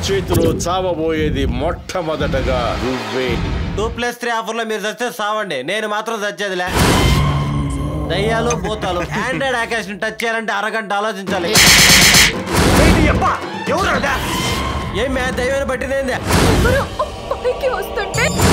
చేతిలో చావబోయేది మొట్టమొదటగా నువ్వే టూ ప్లస్ త్రీ ఆఫర్లో మీరు చస్తే సావండి నేను మాత్రం చచ్చేదిలే దయ్యాలు భూతాలు ఆండ్రాయిడ్ ఆకాశ్ టచ్ చేయాలంటే అరగంట ఆలోచించాలి ఏం మే దయ్యాన్ని పట్టిందేంది ఎవరో పైకి వస్తుంటే